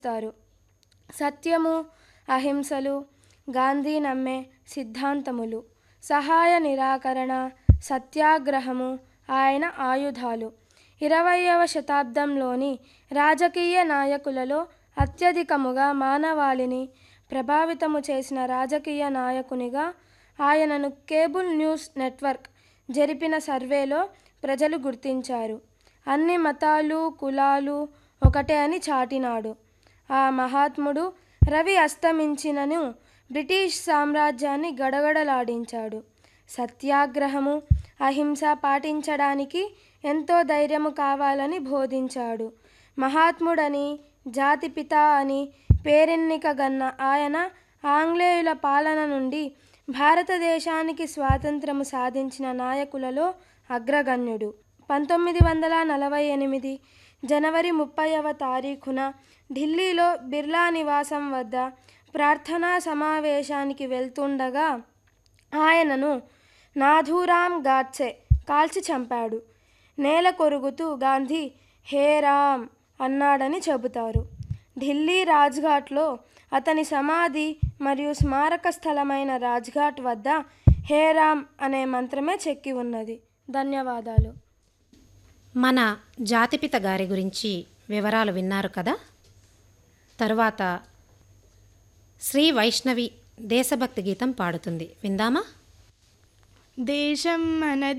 తారు సత్యము అహింసలు గాంధీ నమ్మే సిద్ధాంతములు సహాయ నిరాకరణ సత్యాగ్రహము ఆయన ఆయుధాలు ఇరవయవ శతాబ్దంలోని రాజకీయ నాయకులలో అత్యధికముగా మానవాళిని ప్రభావితము చేసిన రాజకీయ నాయకునిగా ఆయనను కేబుల్ న్యూస్ నెట్వర్క్ జరిపిన సర్వేలో ప్రజలు గుర్తించారు అన్ని మతాలు కులాలు ఒకటే అని చాటినాడు ఆ మహాత్ముడు రవి అస్తమించినను బ్రిటిష్ సామ్రాజ్యాన్ని గడగడలాడించాడు సత్యాగ్రహము అహింస పాటించడానికి ఎంతో ధైర్యము కావాలని బోధించాడు మహాత్ముడని జాతిపిత అని పేరెన్నికగన్న ఆయన ఆంగ్లేయుల పాలన నుండి భారతదేశానికి స్వాతంత్రము సాధించిన నాయకులలో అగ్రగణ్యుడు పంతొమ్మిది వందల నలభై ఎనిమిది జనవరి ముప్పైవ తారీఖున ఢిల్లీలో బిర్లా నివాసం వద్ద ప్రార్థనా సమావేశానికి వెళ్తుండగా ఆయనను నాథూరామ్ గాడ్సే కాల్చి చంపాడు నేల కొరుగుతూ గాంధీ హే రామ్ అన్నాడని చెబుతారు ఢిల్లీ రాజ్ఘాట్లో అతని సమాధి మరియు స్మారక స్థలమైన రాజ్ఘాట్ వద్ద హే రామ్ అనే మంత్రమే చెక్కి ఉన్నది ధన్యవాదాలు మన జాతిపిత గారి గురించి వివరాలు విన్నారు కదా తరువాత శ్రీ వైష్ణవి దేశభక్తి గీతం పాడుతుంది విందామా దేశం మన